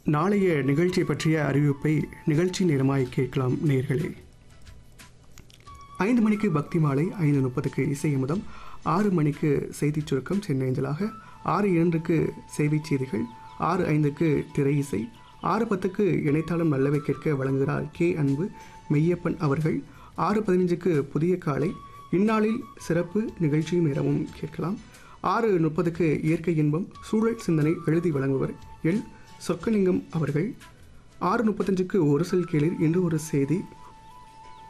நாளைய நிகழ்ச்சி பற்றிய அறிவிப்பை நிகழ்ச்சி நேரமாய் கேட்கலாம் நேர்களே ஐந்து மணிக்கு பக்தி மாலை ஐந்து முப்பதுக்கு இசையமுதம் ஆறு மணிக்கு செய்திச் சுருக்கம் சென்னை அஞ்சலாக ஆறு இரண்டுக்கு செய்திச் செய்திகள் ஆறு ஐந்துக்கு திரை இசை ஆறு பத்துக்கு இணைத்தாளம் நல்லவை கேட்க வழங்குகிறார் கே அன்பு மெய்யப்பன் அவர்கள் ஆறு பதினஞ்சுக்கு புதிய காலை இந்நாளில் சிறப்பு நிகழ்ச்சி நேரமும் கேட்கலாம் ஆறு முப்பதுக்கு இயற்கை இன்பம் சூழல் சிந்தனை எழுதி வழங்குவர் எல் சொக்கலிங்கம் அவர்கள் ஆறு முப்பத்தஞ்சுக்கு ஒரு சொல் கேளிர் இன்று ஒரு செய்தி